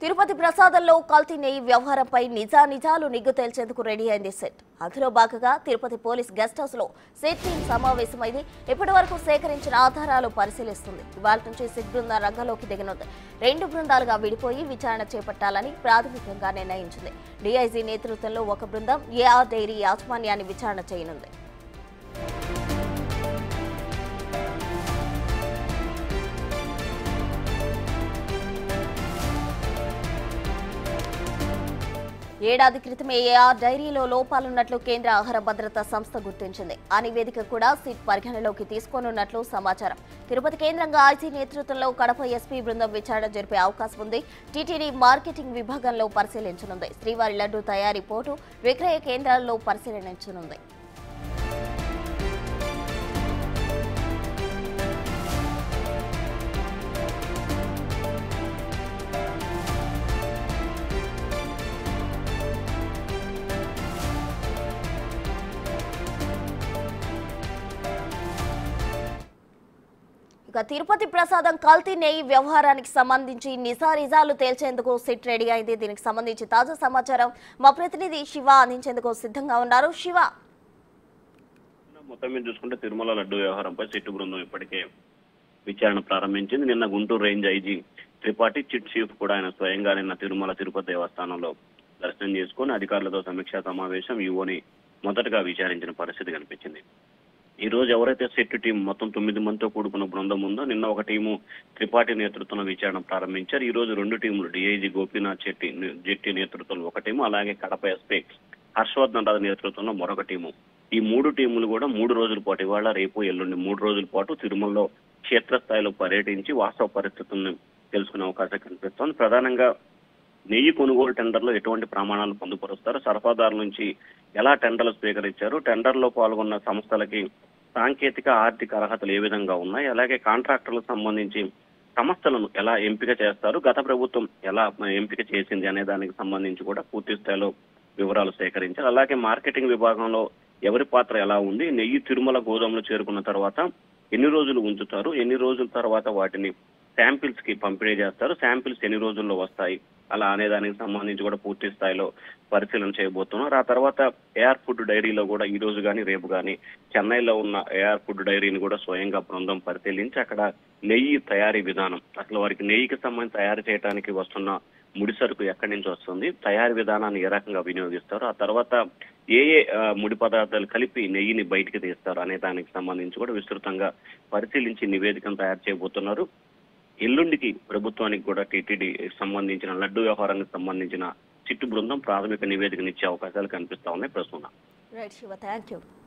తిరుపతి ప్రసాదంలో కల్తీ నెయ్యి వ్యవహారంపై నిజానిజాలు నిగ్గు తేల్చేందుకు రెడీ అయింది సెట్ అందులో భాగంగా తిరుపతి పోలీస్ గెస్ట్ హౌస్ లో సెట్ టీం సమావేశమైంది ఇప్పటి వరకు సేకరించిన ఆధారాలు పరిశీలిస్తుంది ఇవాళ నుంచి సిట్ బృందం రంగంలోకి దిగనుంది రెండు బృందాలుగా విడిపోయి విచారణ చేపట్టాలని ప్రాథమికంగా నిర్ణయించింది డీఐజీ నేతృత్వంలో ఒక బృందం ఏఆర్ డైరీ యాజమాన్యాన్ని విచారణ చేయనుంది ఏడాది క్రితమే ఏఆర్ డైరీలో లోపాలున్నట్లు కేంద్ర ఆహార భద్రతా సంస్థ గుర్తించింది ఆ నివేదిక కూడా సిట్ పరిగణలోకి తీసుకోనున్నట్లు సమాచారం తిరుపతి కేంద్రంగా ఐసీ నేతృత్వంలో కడప ఎస్పీ బృందం విచారణ జరిపే అవకాశం ఉంది టీటీడీ మార్కెటింగ్ విభాగంలో పరిశీలించనుంది శ్రీవారి లడ్డు తయారీ పోటు విక్రయ కేంద్రాల్లో పరిశీలించనుంది ఇక తిరుపతి ప్రసాదం కల్తీ నెయ్యి వ్యవహారానికి సంబంధించి నిజానిజాలు తేల్చేందుకు సిట్ రెడీ అయింది దీనికి సంబంధించి తాజా సమాచారం మా ప్రతినిధి శివ అందించేందుకు సిద్ధంగా ఉన్నారు శివ మొత్తం మీద చూసుకుంటే తిరుమల లడ్డు వ్యవహారంపై సిట్టు బృందం ఇప్పటికే విచారణ ప్రారంభించింది నిన్న గుంటూరు రేంజ్ ఐజీ త్రిపాఠి చిట్ చీఫ్ కూడా ఆయన స్వయంగా నిన్న తిరుమల తిరుపతి దేవస్థానంలో దర్శనం చేసుకుని అధికారులతో సమీక్షా సమావేశం యువని మొదటగా విచారించిన పరిస్థితి కనిపించింది ఈ రోజు ఎవరైతే సెట్ టీం మొత్తం తొమ్మిది మందితో కూడుకున్న బృందం ఉందో నిన్న ఒక టీము త్రిపాఠి నేతృత్వంలో విచారణ ప్రారంభించారు ఈ రోజు రెండు టీములు డిఐజీ గోపీనాథ్ శెట్టి జెట్టి నేతృత్వంలో ఒక టీము అలాగే కడప ఎస్పీ హర్షవర్ధన్ రాజు నేతృత్వంలో మరొక టీము ఈ మూడు టీములు కూడా మూడు రోజుల పాటు ఇవాళ రేపు ఎల్లుండి మూడు రోజుల పాటు తిరుమలలో క్షేత్రస్థాయిలో పర్యటించి వాస్తవ పరిస్థితులను తెలుసుకునే అవకాశం కనిపిస్తోంది ప్రధానంగా నెయ్యి కొనుగోలు టెండర్లో ఎటువంటి ప్రమాణాలు పొందుపరుస్తారు సరఫరాదారుల నుంచి ఎలా టెండర్లు స్వీకరించారు టెండర్లో పాల్గొన్న సంస్థలకి సాంకేతిక ఆర్థిక అర్హతలు ఏ విధంగా ఉన్నాయి అలాగే కాంట్రాక్టర్లకు సంబంధించి సంస్థలను ఎలా ఎంపిక చేస్తారు గత ప్రభుత్వం ఎలా ఎంపిక చేసింది అనే దానికి సంబంధించి కూడా పూర్తి స్థాయిలో వివరాలు సేకరించారు అలాగే మార్కెటింగ్ విభాగంలో ఎవరి పాత్ర ఎలా ఉంది నెయ్యి తిరుమల గోదాంలో చేరుకున్న తర్వాత ఎన్ని రోజులు ఉంచుతారు ఎన్ని రోజుల తర్వాత వాటిని శాంపిల్స్ కి పంపిణీ చేస్తారు శాంపిల్స్ ఎన్ని రోజుల్లో వస్తాయి అలా అనే దానికి సంబంధించి కూడా పూర్తి స్థాయిలో పరిశీలన చేయబోతున్నారు ఆ తర్వాత ఏఆర్ ఫుడ్ డైరీలో కూడా ఈ రోజు కానీ రేపు కానీ చెన్నైలో ఉన్న ఏఆర్ ఫుడ్ డైరీని కూడా స్వయంగా బృందం పరిశీలించి అక్కడ నెయ్యి తయారీ విధానం అసలు వారికి నెయ్యికి సంబంధించి తయారు చేయడానికి వస్తున్న ముడి సరుకు ఎక్కడి నుంచి వస్తుంది తయారీ విధానాన్ని ఏ రకంగా వినియోగిస్తారు ఆ తర్వాత ఏ ఏ ఆ, ముడి పదార్థాలు కలిపి నెయ్యిని బయటికి తీస్తారు అనే దానికి సంబంధించి కూడా విస్తృతంగా పరిశీలించి నివేదికను తయారు చేయబోతున్నారు ఎల్లుండికి ప్రభుత్వానికి కూడా టీటీడీ సంబంధించిన లడ్డు వ్యవహారానికి సంబంధించిన చిట్టు బృందం ప్రాథమిక నివేదికనిచ్చే అవకాశాలు కనిపిస్తా ఉన్నాయి ప్రస్తుతం రైట్ శివ థ్యాంక్ యూ